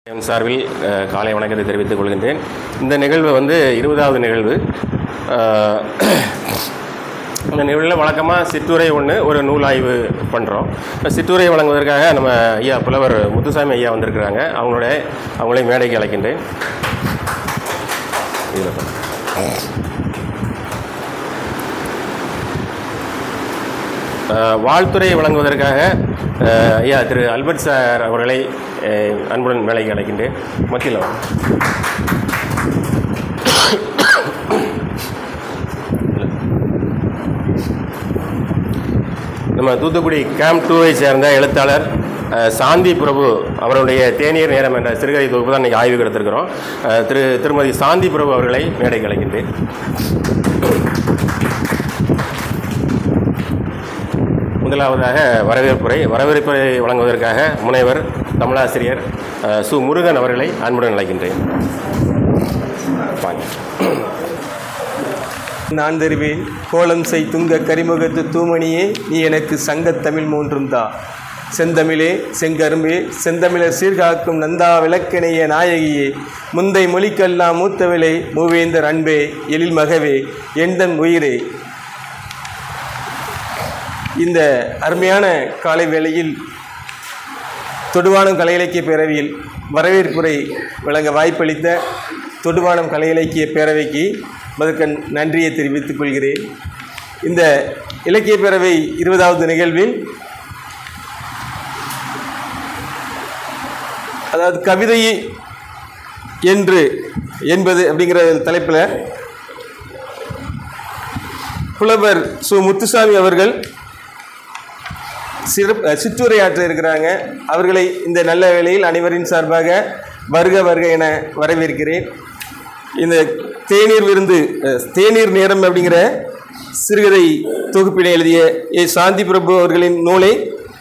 என் சார்பில் அஹ், காலை வணக்கத்தை தெரிவித்துக் கொள்கின்றேன் இந்த நிகழ்வு வந்து இருபதாவது நிகழ்வு அஹ், இந்த நிகழ்வில் வழக்கமாக சிற்றுரை ஒன்று ஒரு நூல் ஆய்வு பண்ணுறோம் சிற்றுரை வழங்குவதற்காக நம்ம ஐயா புலவர் முத்துசாமி ஐயா வந்திருக்கிறாங்க அவங்களுடைய அவங்களை மேடைக்கு அழைக்கின்றேன் இதில் பாருங்க. அஹ், வாழ்த்துறை வழங்குவதற்காக அஹ், ஐயா திரு அல்பர்ட் சார் அவர்களை அஹ், அன்புடன் மேடைக்கு அழைக்கின்றேன் மத்தியில் வாங்க. நம்ம தூத்துக்குடி கேம்ப் டூவை சேர்ந்த எழுத்தாளர் அஹ், சாந்தி பிரபு அவருடைய தேநீர் நேரம் என்ற சிறுகதை தொகுப்பு தான் இன்றைக்கி ஆய்வுக்கு எடுத்திருக்கிறோம் அஹ், திரு திருமதி சாந்தி பிரபு அவர்களை மேடைக்கு அழைக்கின்றேன் முதலாவதாக வரவேற்புரை வரவேற்புரை வழங்குவதற்காக முனைவர் தமிழாசிரியர் அஹ், சு முருகன் அவர்களை அன்புடன் அழைக்கின்றேன் வாங்க. நான் தருவேன் கோலம் செய் துங்க கரிமுகத்து தூமணியே நீ எனக்கு சங்கத் தமிழ் மூன்றும் தா செந்தமிழே செங்கரும்பே செந்தமிழர் சீர்காக்கும் நந்தா விளக்கணைய நாயகியே முந்தை மொழிக்கெல்லாம் மூத்தவிளை மூவேந்தர் அன்பே எழில் மகவே எந்தன் உயிரே இந்த அருமையான காலை வேளையில் தொடுவானம் கலை இலக்கிய பேரவையில் வரவேற்புரை வழங்க வாய்ப்பளித்த தொடுவானம் கலை இலக்கிய பேரவைக்கு முதற்கண் நன்றியை தெரிவித்துக் கொள்கிறேன் இந்த இலக்கிய பேரவை இருபதாவது நிகழ்வில் அதாவது கவிதை என்று என்பது அப்படிங்கிற தலைப்பில் புலவர் சு முத்துசாமி அவர்கள் சிறப்பு சிற்றுரையாற்ற இருக்கிறாங்க அவர்களை இந்த நல்ல வேளையில் அனைவரின் சார்பாக வருக வருக என வரவேற்கிறேன் இந்த தேநீர் விருந்து அஹ், தேநீர் நேரம் அப்படிங்கிற சிறுகதை தொகுப்பினை எழுதிய ஏ சாந்தி பிரபு அவர்களின் நூலை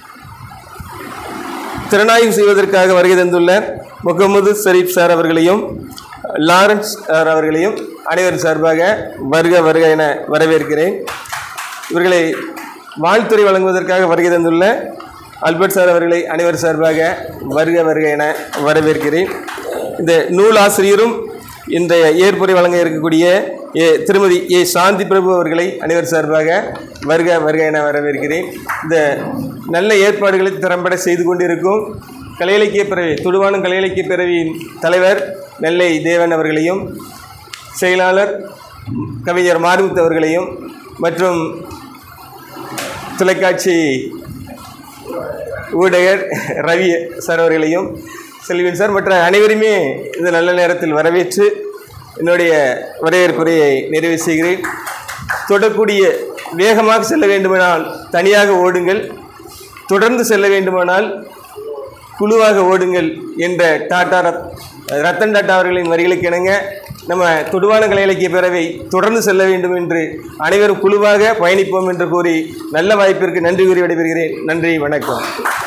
திறனாய்வு செய்வதற்காக வருகை தந்துள்ள முகமது ஷரீப் சார் அவர்களையும் லாரன்ஸ் சார் அவர்களையும் அனைவரின் சார்பாக வருக வருக என வரவேற்கிறேன் இவர்களை வாழ்த்துறை வழங்குவதற்காக வருகை தந்துள்ள அல்பர்ட் சார் அவர்களை அனைவர் சார்பாக வருக வருக என வரவேற்கிறேன் இந்த நூல் ஆசிரியரும் இன்றைய ஏற்புரை வழங்க இருக்கக்கூடிய ஏ திருமதி ஏ சாந்தி பிரபு அவர்களை அனைவர் சார்பாக வருக வருக என வரவேற்கிறேன் இந்த நல்ல ஏற்பாடுகளை திறம்பட செய்து கொண்டிருக்கும் கலை இலக்கிய பிறவி துடுவானம் கலை இலக்கிய பிறவியின் தலைவர் நெல்லை தேவன் அவர்களையும் செயலாளர் கவிஞர் மாரிமுத்து அவர்களையும் மற்றும் தொலைக்காட்சி ஊடகர் ரவி சார் அவர்களையும் செல்வின் சார் மற்ற அனைவருமே இந்த நல்ல நேரத்தில் வரவேற்று என்னுடைய வரவேற்புரையை நிறைவு செய்கிறேன் தொடக்கூடிய வேகமாக செல்ல வேண்டுமானால் தனியாக ஓடுங்கள் தொடர்ந்து செல்ல வேண்டுமானால் குழுவாக ஓடுங்கள் என்ற டாட்டா ரத் ரத்தன் டாட்டா அவர்களின் வரிகளுக்கு இணங்க நம்ம தொடுவான கலை இலக்கிய பேரவை தொடர்ந்து செல்ல வேண்டும் என்று அனைவரும் குழுவாக பயணிப்போம் என்று கூறி நல்ல வாய்ப்பிற்கு நன்றி கூறி விடைபெறுகிறேன் நன்றி வணக்கம்